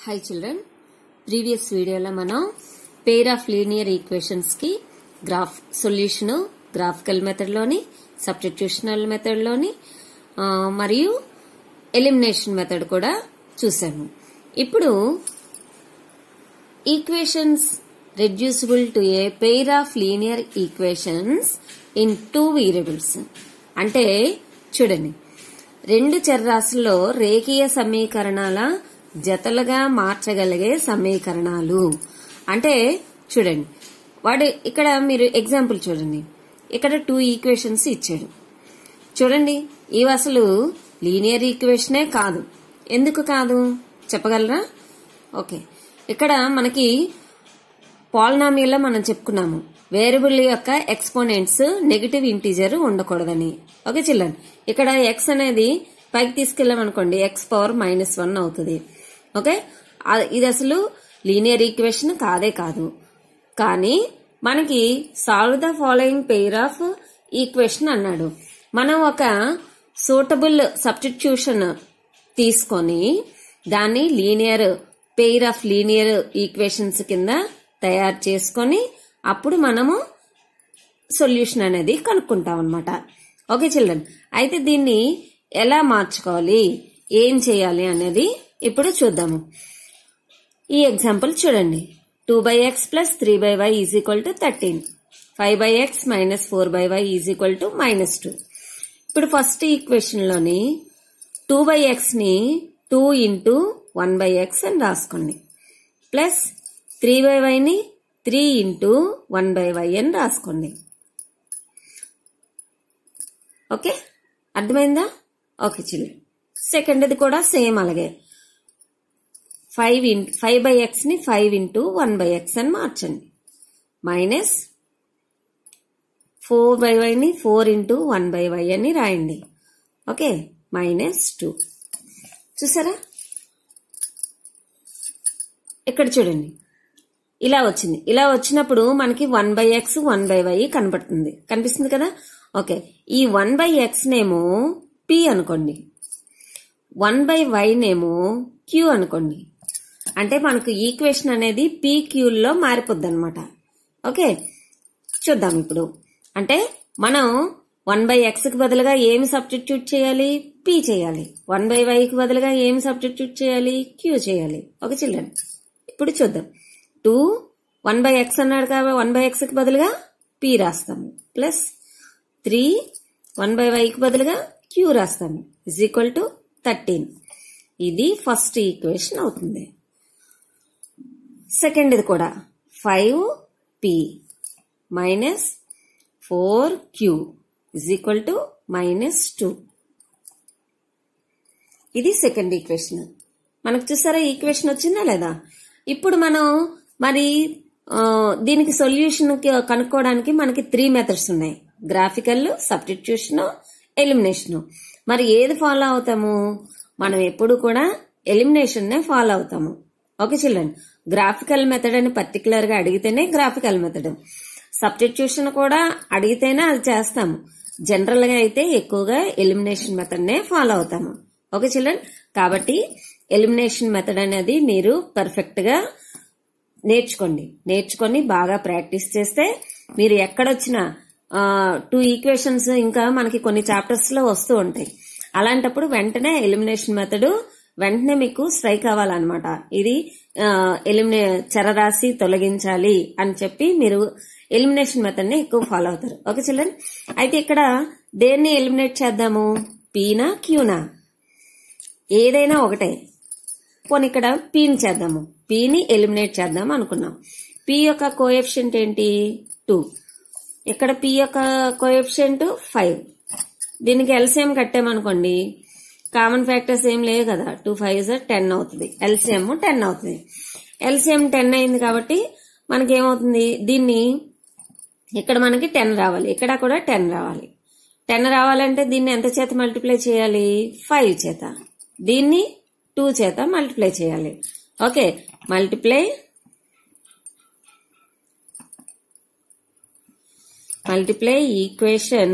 High children previous వీడియోలో మనం pair of linear equations కి గ్రాఫ్ సొల్యూషన్ గ్రాఫికల్ మెథడ్లోని సబ్స్టిట్యూషనల్ మెథడ్లోని ఆ, మరియు ఎలిమినేషన్ మెథడ్ కూడా చూసాము ఇప్పుడు equations reducible to a pair of linear equations in two variables అంటే చూడండి రెండు చర్రాశుల్లో రేఖీయ సమీకరణాల జతలుగా మార్చగలిగే సమీకరణాలు అంటే చూడండి వాడు ఇక్కడ మీరు ఎగ్జాంపుల్ చూడండి ఇక్కడ టూ ఈక్వేషన్స్ ఇచ్చాడు చూడండి ఇవి అసలు లీనియర్ ఈక్వేషనే కాదు ఎందుకు కాదు చెప్పగలరా ఓకే ఇక్కడ మనకి పాలినామియల్లో మనం చెప్పుకున్నాము వేరియబుల్ యొక్క ఎక్స్పోనెంట్స్ నెగిటివ్ ఇంటీజర్ ఉండకూడదని ఓకే చిల్లని ఇక్కడ ఎక్స్ అనేది పైకి తీసుకెళ్ళామనుకోండి ఎక్స్ పవర్ మైనస్ వన్ అవుతుంది ఓకే ఆ- ఇది అసలు లీనియర్ ఈక్వేషన్ కాదే కాదు కానీ మనకి solve the following pair of equation అన్నాడు మనం ఒక సూటబుల్ సబ్స్టిట్యూషన్ తీసుకొని దాన్ని linear pair of linear equations కింద తయారు చేసుకొని అప్పుడు మనము సొల్యూషన్ అనేది కనుక్కుంటాం అనమాట ఓకే చిల్డ్రన్ అయితే దీన్ని ఎలా మార్చుకోవాలి ఏం చేయాలి అనేది ఇప్పుడు చూద్దాము ఈ ఎగ్జాంపుల్ చూడండి two by x plus three by y is equal to thirteen five by X minus four by y is equal to minus two ఇప్పుడు ఫస్ట్ ఈక్వేషన్ లోని టూ బై ఎక్స్ ని two into one by x అని రాసుకోండి plus three by వైని three into one by y అని రాసుకోండి okay అర్థమైందా okay చిల్లి సెకండ్ది కూడా సేమ్ అలాగే five in five by x ని five into one by x అని మార్చండి మైనస్ ఫోర్ బై వైని four into one by y అని రాయండి ఓకే మైనస్ టూ చూసారా ఇక్కడ చూడండి ఇలా వచ్చింది ఇలా వచ్చినప్పుడు మనకి one by x one by y కనపడుతుంది కనిపిస్తుంది కదా ఓకే ఈ వన్ బై ఎక్స్ నేమో పి అనుకోండి వన్ బై వై నేమో క్యూ అనుకోండి అంటే మనకు ఈక్వేషన్ అనేది పీ క్యూల్లో మారిపోద్ది అనమాట ఓకే చూద్దాం ఇప్పుడు అంటే మనం వన్ బై ఎక్స్ కి బదులుగా ఏమి సబ్స్టిట్యూట్ చేయాలి పి చేయాలి వన్ బై వై కి బదులుగా ఏమి సబ్స్టిట్యూట్ చేయాలి క్యూ చేయాలి ఓకే చిల్డ్రన్ ఇప్పుడు చూద్దాం టూ వన్ బై ఎక్స్ అన్నాడు కాబట్టి వన్ బై ఎక్స్ కి బదులుగా పి రాస్తాము ప్లస్ త్రీ వన్ బై వైకి బదులుగా క్యూ రాస్తాము ఇజ్ ఈక్వల్ టు థర్టీన్ ఇది ఫస్ట్ ఈక్వేషన్ అవుతుంది సెకండ్ ఇది కూడా five p minus four q is equal to minus two ఇది సెకండ్ ఈక్వేషన్ మనకు చూసారా ఈక్వేషన్ వచ్చిందా లేదా ఇప్పుడు మనం మరి ఆ, దీనికి సొల్యూషన్ కనుక్కోవడానికి మనకి త్రీ మెథడ్స్ ఉన్నాయి గ్రాఫికల్ సబ్స్టిట్యూషన్ ఎలిమినేషన్ మరి ఏది ఫాలో అవుతాము మనం ఎప్పుడు కూడా ఎలిమినేషన్ నే ఫాలో అవుతాము ఓకే చిల్డ్రన్ గ్రాఫికల్ మెథడ్ అని పర్టికులర్ గా అడిగితేనే గ్రాఫికల్ మెథడ్ సబ్స్టిట్యూషన్ కూడా అడిగితేనే అది చేస్తాము జనరల్ గా అయితే ఎక్కువగా ఎలిమినేషన్ మెథడ్ నే ఫాలో అవుతాము ఓకే చిల్డ్రన్ కాబట్టి ఎలిమినేషన్ మెథడ్ అనేది మీరు పర్ఫెక్ట్ గా నేర్చుకోండి నేర్చుకొని బాగా ప్రాక్టీస్ చేస్తే మీరు ఎక్కడొచ్చినా టూ ఈక్వేషన్స్ ఇంకా మనకి కొన్ని చాప్టర్స్ లో వస్తూ ఉంటాయి అలాంటప్పుడు వెంటనే ఎలిమినేషన్ మెథడ్ వెంటనే మీకు స్ట్రైక్ అవ్వాలన్నమాట ఇది ఎలిమినే చరరాశి తొలగించాలి అని చెప్పి మీరు ఎలిమినేషన్ మెథడ్ ని ఎక్కువ ఫాలో అవుతారు ఓకే చిల్డ్రన్ అయితే ఇక్కడ దేన్ని ఎలిమినేట్ చేద్దాము పీనా క్యూనా ఏదైనా ఒకటే పోనీ ఇక్కడ పీని చేద్దాము పీని ఎలిమినేట్ చేద్దాం అనుకున్నాం పి యొక్క కోఎఫిషియంట్ ఏంటి టూ ఇక్కడ పి యొక్క కోఎఫిషియంట్ ఫైవ్ దీనికి ఎల్సిఎం కట్టామనుకోండి కామన్ ఫ్యాక్టర్స్ ఏం లేవు కదా టూ ఫైవ్ జర్ టెన్ అవుతుంది ఎల్సిఎం టెన్ అవుతుంది ఎల్సిఎం టెన్ అయింది కాబట్టి మనకి ఏమవుతుంది దీన్ని ఇక్కడ మనకి టెన్ రావాలి ఇక్కడ కూడా టెన్ రావాలి టెన్ రావాలంటే దీన్ని ఎంత చేత మల్టిప్లై చేయాలి ఫైవ్ చేత దీన్ని టూ చేత మల్టిప్లై చేయాలి okay multiply multiply equation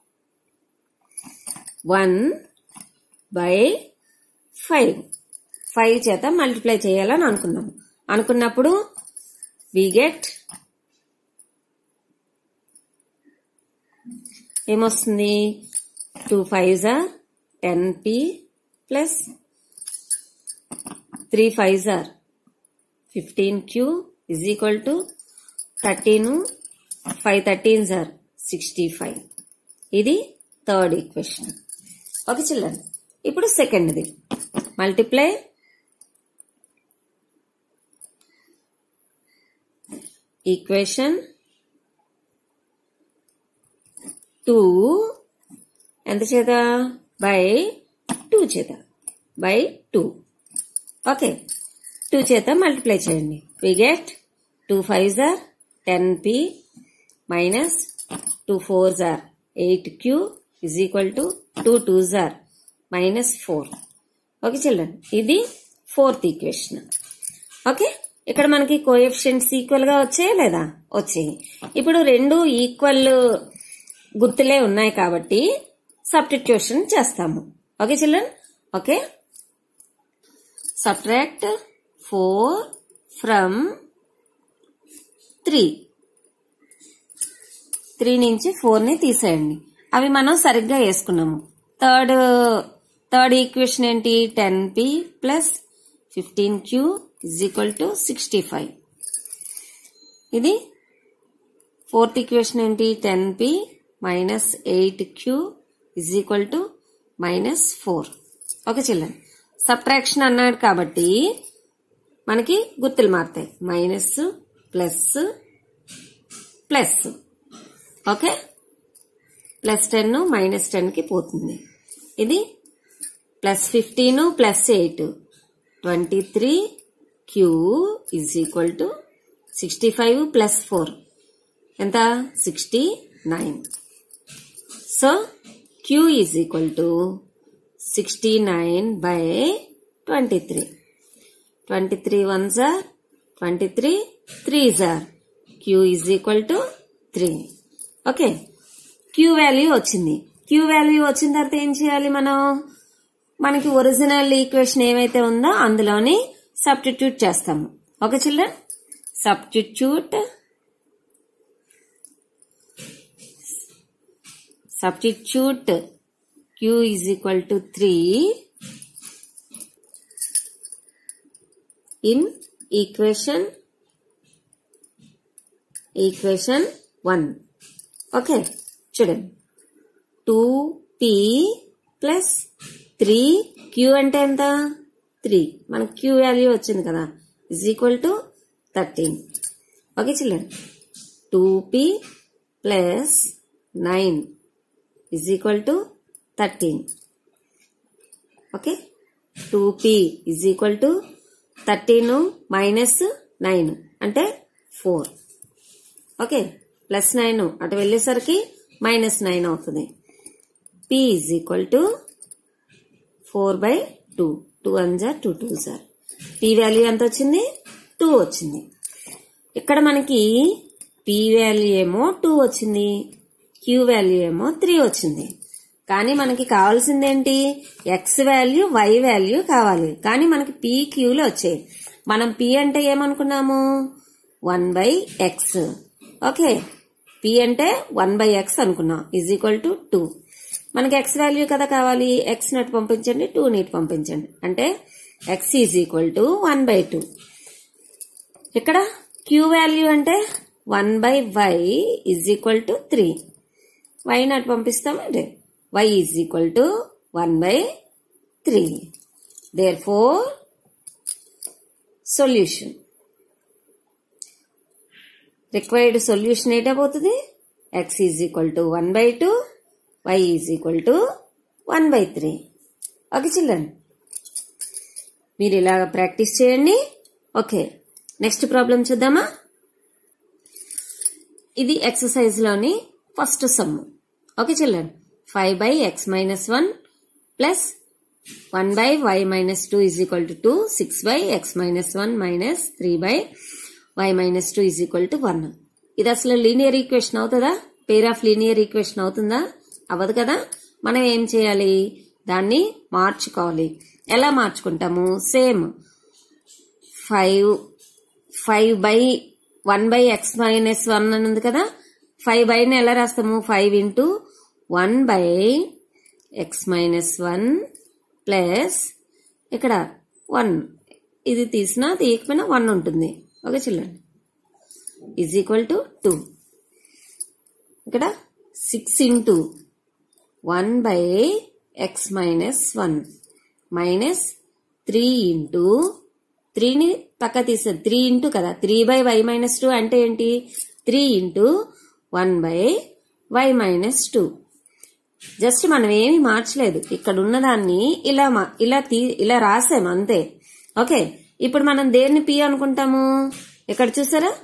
one by five five చేత మల్టిప్లై చేయాలని అనుకున్నాము అనుకున్నప్పుడు వి గెట్ ఏమొస్తుంది టూ ఫైవ్ జార్ ten p plus three five జార్ fifteen q is equal to thirteen five thirteen జార్ సిక్స్టీ ఫైవ్ ఇది థర్డ్ ఈక్వేషన్ ఓకే చిల్డ్రన్ ఇప్పుడు సెకండ్ది మల్టిప్లై ఈక్వేషన్ టూ ఎంత చేత బై టూ చేత బై టూ ఓకే టూ చేత మల్టిప్లై చేయండి వి గెట్ టూ ఫైవ్ జార్ ten p minus two four జార్ eight q is equal to two two జార్ మైనస్ ఫోర్ ఓకే చిల్డ్రన్ ఇది ఫోర్త్ ఈక్వేషన్ ఓకే ఇక్కడ మనకి కోఎఫిషియంట్స్ ఈక్వల్ గా వచ్చాయా లేదా వచ్చాయి ఇప్పుడు రెండు ఈక్వల్ గుర్తులే ఉన్నాయి కాబట్టి సబ్స్టిట్యూషన్ చేస్తాము okay children okay subtract four from three three నుంచి ఫోర్ ని తీసేయండి అవి మనం సరిగ్గా వేసుకున్నాము థర్డ్ థర్డ్ ఈక్వేషన్ ఏంటి ten p plus fifteen q is equal to sixty five ఇది ఫోర్త్ ఈక్వేషన్ ఏంటి ten p minus eight q is equal to minus four okay చిల్లండి సబ్ట్రాక్షన్ అన్నాడు కాబట్టి మనకి గుర్తులు మారుతాయి minus plus plus okay plus ten minus టెన్కి పోతుంది ఇది plus fifteen plus eight twenty three q is equal to sixty five plus four ఎంత sixty nine so q is equal to sixty nine by twenty three twenty three one జార్ twenty three three జార్ q is equal to three okay q value వచ్చింది q value వచ్చిన తర్వాత ఏం చేయాలి మనం మనకి ఒరిజినల్ ఈక్వేషన్ ఏమైతే ఉందో అందులోని సబ్స్టిట్యూట్ చేస్తాము okay children substitute substitute q is equal to three in equation equation one okay చూడండి two p plus three q అంటే ఎంత త్రీ మనకు క్యూ వాల్యూ వచ్చింది కదా is equal to thirteen okay children two p plus nine is equal to thirteen okay two p is equal to thirteen minus nine అంటే four okay plus nine అటు వెళ్ళేసరికి minus nine అవుతుంది p is equal to four by two two one జార్ two two జార్ p value ఎంత వచ్చింది two వచ్చింది ఇక్కడ మనకి పి వాల్యూ ఏమో టూ వచ్చింది క్యూ వాల్యూ ఏమో త్రీ వచ్చింది కానీ మనకి కావాల్సింది ఏంటి ఎక్స్ వాల్యూ వై వాల్యూ కావాలి కానీ మనకి పి క్యూలు వచ్చాయి మనం పి అంటే ఏమనుకున్నాము one by x okay p అంటే వన్ బై ఎక్స్ అనుకున్నాం ఈజ్ ఈక్వల్ టు టూ మనకి ఎక్స్ వాల్యూ కదా కావాలి ఎక్స్ నటు పంపించండి టూ నీట్ పంపించండి అంటే x is equal to one by two ఇక్కడ క్యూ వాల్యూ అంటే one by y is equal to three y నాట్ పంపిస్తామంటే y is equal to one by three therefore solution required solution ఏంటవుతుంది x is equal to one by two y is equal to one by three okay children మీరు ఇలాగ practice చేయండి okay next problem చూద్దామా ఇది exercise లోని first sum okay children five by X minus one plus one by why minus two is equal to two six by X minus one minus three by why minus two is equal to one ఇది అసలు linear equation అవుతుందా పేర్ of linear equation అవుతుందా అవ్వదు కదా మనం ఏం చేయాలి దాన్ని మార్చుకోవాలి ఎలా మార్చుకుంటాము same five five by one by X minus one అని ఉంది కదా ఫైవ్ బైని ఎలా రాస్తాము five into one by X minus one plus ఇక్కడ వన్ ఇది తీసినా తీయకపోయినా వన్ ఉంటుంది ఓకే చూడండి ఈజ్ ఈక్వల్ టు టూ ఇక్కడ six into one by X minus one minus three into త్రీని పక్క తీసేది త్రీ ఇంటూ కదా three by why minus two అంటే ఏంటి three into one by why minus two just మనం ఏమి మార్చలేదు ఇక్కడ ఉన్నదాన్ని ఇలా మా- ఇలా తీ ఇలా రాసాము అంతే ఓకే ఇప్పుడు మనం దేన్ని పి అనుకుంటాము ఇక్కడ చూసారా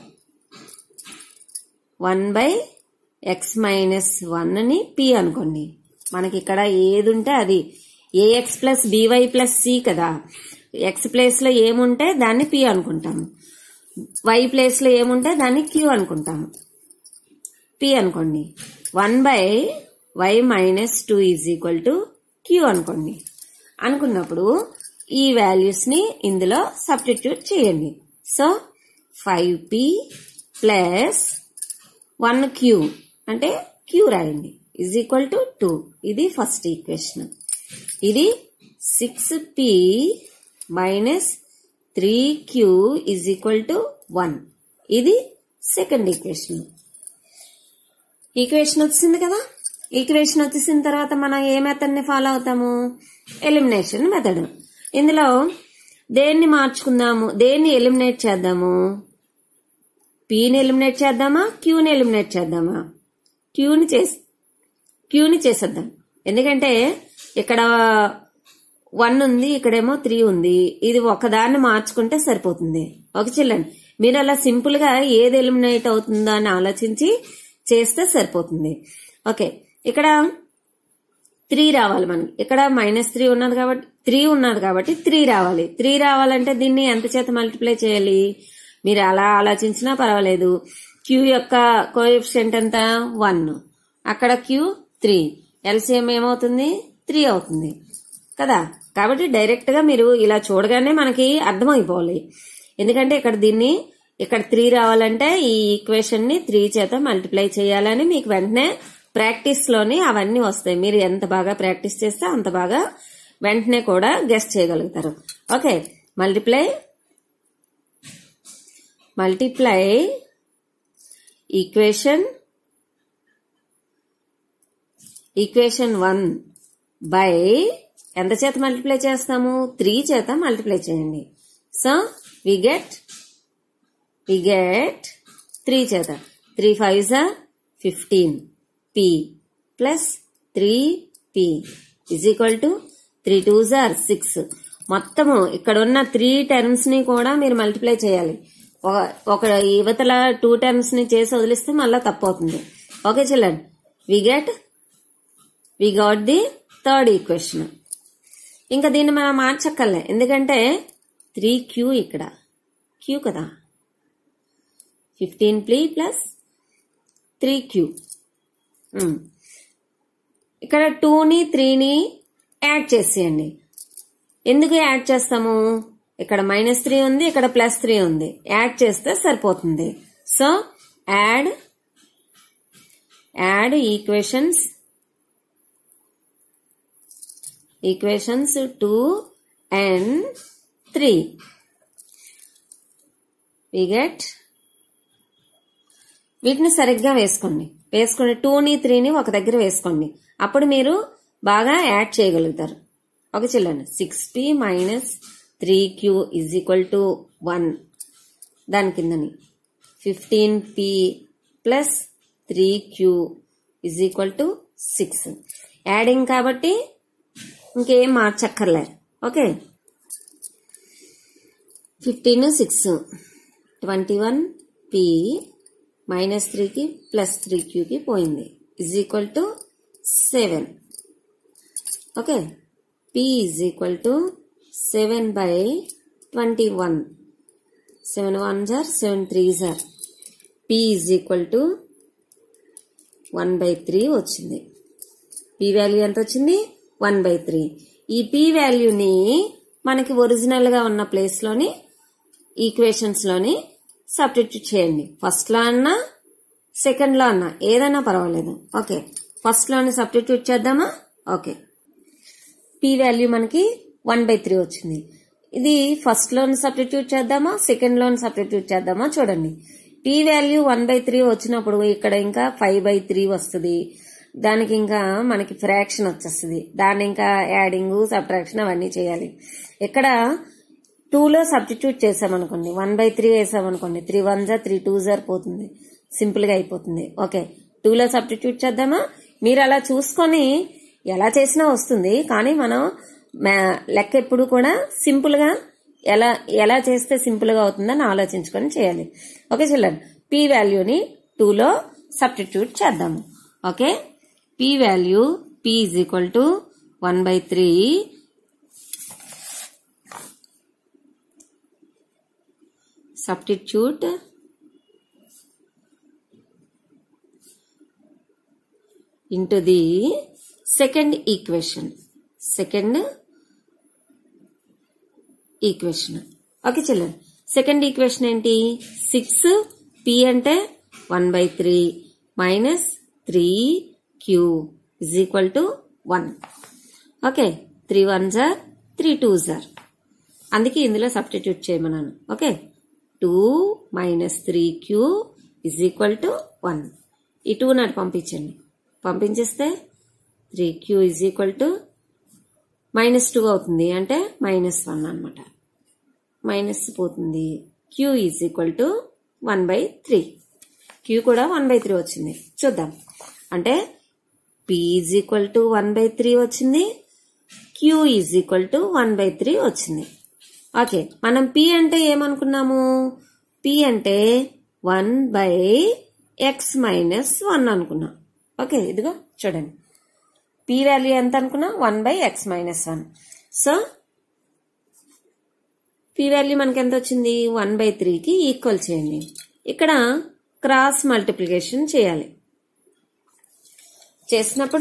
one by X minus one ని పి అనుకోండి మనకి ఇక్కడ ఏది ఉంటే అది a x plus b y plus c కదా ఎక్స్ ప్లేస్ లో ఏముంటే దాన్ని పి అనుకుంటాము వై ప్లేస్ లో ఏముంటే దాన్ని క్యూ అనుకుంటాము పి అనుకోండి one by why minus two is equal to q అనుకోండి అనుకున్నప్పుడు ఈ వాల్యూస్ ని ఇందులో సబ్స్టిట్యూట్ చేయండి so five p plus one q అంటే క్యూ రాయండి ఈజ్ ఈక్వల్ టు టూ ఇది ఫస్ట్ ఈక్వేషన్ ఇది six p minus three q is equal to one ఇది సెకండ్ ఈక్వేషన్ ఈక్వేషన్ వచ్చింది కదా ఈక్వేషన్ వచ్చేసిన తర్వాత మనం ఏ మెథడ్ ని ఫాలో అవుతాము ఎలిమినేషన్ మెథడ్ ఇందులో దేన్ని మార్చుకుందాము దేన్ని ఎలిమినేట్ చేద్దాము పీని ఎలిమినేట్ చేద్దామా క్యూని ఎలిమినేట్ చేద్దామా క్యూని చేసి క్యూని చేసేద్దాం ఎందుకంటే ఇక్కడ వన్ ఉంది ఇక్కడేమో త్రీ ఉంది ఇది ఒకదాన్ని మార్చుకుంటే సరిపోతుంది ఒక చిల్లండి మీరు అలా సింపుల్ గా ఏది ఎలిమినేట్ అవుతుందో అని ఆలోచించి చేస్తే సరిపోతుంది ఓకే ఇక్కడ త్రీ రావాలి మనకి ఇక్కడ మైనస్ త్రీ ఉన్నది కాబట్టి త్రీ ఉన్నది కాబట్టి త్రీ రావాలి త్రీ రావాలంటే దీన్ని ఎంత చేత మల్టిప్లై చేయాలి మీరు అలా ఆలోచించినా పర్వాలేదు క్యూ యొక్క కోఎఫిషియంట్ ఎంత వన్ అక్కడ క్యూ త్రీ ఎల్సిఎం ఏమవుతుంది త్రీ అవుతుంది కదా కాబట్టి డైరెక్ట్ గా మీరు ఇలా చూడగానే మనకి అర్థమైపోవాలి ఎందుకంటే ఇక్కడ దీన్ని ఇక్కడ త్రీ రావాలంటే ఈ ఈక్వేషన్ ని త్రీ చేత మల్టిప్లై చేయాలని మీకు వెంటనే ప్రాక్టీస్ లోని అవన్నీ వస్తాయి మీరు ఎంత బాగా ప్రాక్టీస్ చేస్తే అంత బాగా వెంటనే కూడా గెస్ట్ చేయగలుగుతారు okay multiply multiply equation equation one by ఎంత చేత మల్టిప్లై చేస్తాము త్రీ చేత మల్టిప్లై చేయండి so we get we get three చేత త్రీ ఫైవ్ జా fifteen p plus three p is equal to three two జార్ సిక్స్ మొత్తము ఇక్కడ ఉన్న త్రీ టర్మ్స్ ని కూడా మీరు మల్టిప్లై చేయాలి ఒక- ఒక యువతల టూ టర్మ్స్ ని చేసి వదిలిస్తే మళ్ళీ తప్పు అవుతుంది ఓకే చిల్లండి we get we got the third equation ఇంకా దీన్ని మనం మార్చక్కర్లే ఎందుకంటే త్రీ క్యూ ఇక్కడ క్యూ కదా ఫిఫ్టీన్ ప్లీ ప్లస్ త్రీ క్యూ ఇక్కడ టూని త్రీని యాడ్ చేసేయండి ఎందుకు యాడ్ చేస్తాము ఇక్కడ మైనస్ త్రీ ఉంది ఇక్కడ ప్లస్ త్రీ ఉంది యాడ్ చేస్తే సరిపోతుంది so add add equations equations two and three we get వీటిని సరిగ్గా వేసుకోండి వేసుకోండి టూని త్రీని ఒక దగ్గర వేసుకోండి అప్పుడు మీరు బాగా యాడ్ చేయగలుగుతారు ఒక చిల్లండి six p minus three queue is equal to one దాని కిందని fifteen p plus three queue is equal to six adding కాబట్టి ఇంకేం మార్చక్కర్లే okay fifteen six twenty one p minus త్రీకి ప్లస్ త్రీ క్యూకి పోయింది is equal to seven okay p is equal to seven by twenty one seven one జార్ seven three జార్ p is equal to one by three వచ్చింది p value ఎంత వచ్చింది one by three ఈ p వాల్యూని మనకి ఒరిజినల్ గా ఉన్న ప్లేస్ లోని ఈక్వేషన్స్ లోని సబ్స్టిట్యూట్ చేయండి ఫస్ట్ లో అన్నా సెకండ్ లో అన్నా ఏదైనా పర్వాలేదు ఓకే ఫస్ట్ లోని సబ్స్టిట్యూట్ చేద్దామా ఓకే పీ వాల్యూ మనకి వన్ బై త్రీ వచ్చింది ఇది ఫస్ట్ లోని సబ్స్టిట్యూట్ చేద్దామా సెకండ్ లోని సబ్స్టిట్యూట్ చేద్దామా చూడండి p value one by three వచ్చినప్పుడు ఇక్కడ ఇంకా ఫైవ్ బై త్రీ వస్తుంది దానికి ఇంకా మనకి ఫ్రాక్షన్ వచ్చేస్తుంది దాన్ని ఇంకా యాడింగ్ సబ్ట్రాక్షన్ అవన్నీ చేయాలి ఇక్కడ టూలో సబ్స్టిట్యూట్ చేసామనుకోండి వన్ బై త్రీ వేసామనుకోండి త్రీ వన్ జా త్రీ టూ జార్ పోతుంది సింపుల్ గా అయిపోతుంది ఓకే టూలో సబ్స్టిట్యూట్ చేద్దామా మీరు అలా చూసుకొని ఎలా చేసినా వస్తుంది కానీ మనం మా- లెక్క ఎప్పుడు కూడా సింపుల్ గా ఎలా ఎలా చేస్తే సింపుల్ గా అవుతుందని ఆలోచించుకొని చేయాలి ఓకే చూడండి పీ వాల్యూని టూలో సబ్స్టిట్యూట్ చేద్దాము okay P value P is equal to one by three substitute into the second equation second equation okay children second equation ఏంటి సిక్స్ పి అంటే one by three minus three queue is equal to one okay three one జార్ three two జార్ అందుకే ఇందులో substitute చేయమన్నాను okay two minus three queue is equal to one ఈ two నాటి పంపించండి పంపించేస్తే three queue is equal to minus two అవుతుంది అంటే మైనస్ వన్ అనమాట మైనస్ పోతుంది Q is equal to one by three Q కూడా వన్ బై త్రీ వచ్చింది చూద్దాం అంటే P is equal to one by three వచ్చింది Q is equal to one by three వచ్చింది ఓకే మనం పి అంటే ఏమనుకున్నాము పి అంటే one by X minus one అనుకున్నాం ఓకే ఇదిగో చూడండి పి వాల్యూ ఎంత అనుకున్నాం one by X minus one so P value మనకి ఎంత వచ్చింది వన్ బై త్రీకి ఈక్వల్ చేయండి ఇక్కడ క్రాస్ మల్టిప్లికేషన్ చేయాలి చేసినప్పుడు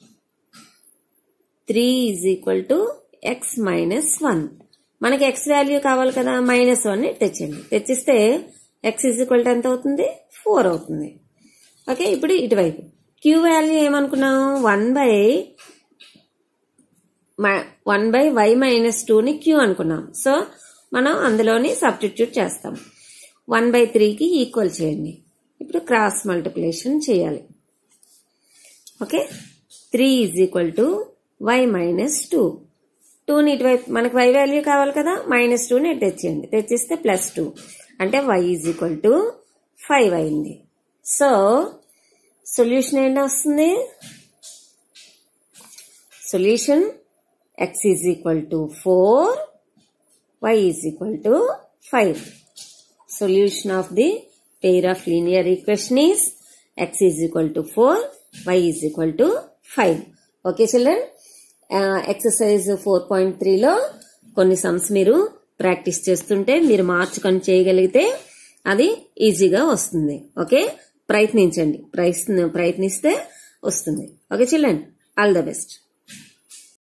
three is equal to X minus one మనకి ఎక్స్ వాల్యూ కావాలి కదా మైనస్ వన్ తెచ్చండి తెచ్చిస్తే ఎక్స్ ఈజ్ ఈక్వల్ టు ఎంత అవుతుంది ఫోర్ అవుతుంది ఓకే ఇప్పుడు ఇటువైపు క్యూ వాల్యూ ఏమనుకున్నాం one by one by why minus టూని క్యూ అనుకున్నాం సో మనం అందులోని సబ్స్టిట్యూట్ చేస్తాం వన్ బై త్రీకి ఈక్వల్ చేయండి ఇప్పుడు క్రాస్ మల్టిప్లికేషన్ చేయాలి okay three is equal to Y minus two టూని ఇటువైపు మనకి వై వాల్యూ కావాలి కదా మైనస్ టూని ఇటు తెచ్చేయండి తెచ్చిస్తే ప్లస్ టూ అంటే Y is equal to five అయింది సో సొల్యూషన్ ఏంటి వస్తుంది solution X is equal to four y is equal to 5. Solution of the pair of linear equation is x is equal to 4, y is equal to 5. Okay children, exercise four point త్రీలో కొన్ని sums మీరు practice చేస్తుంటే మీరు మార్చుకొని చేయగలిగితే అది ఈజీగా వస్తుంది ఓకే ప్రయత్నించండి ప్రయత్నిస్తే వస్తుంది okay children all the best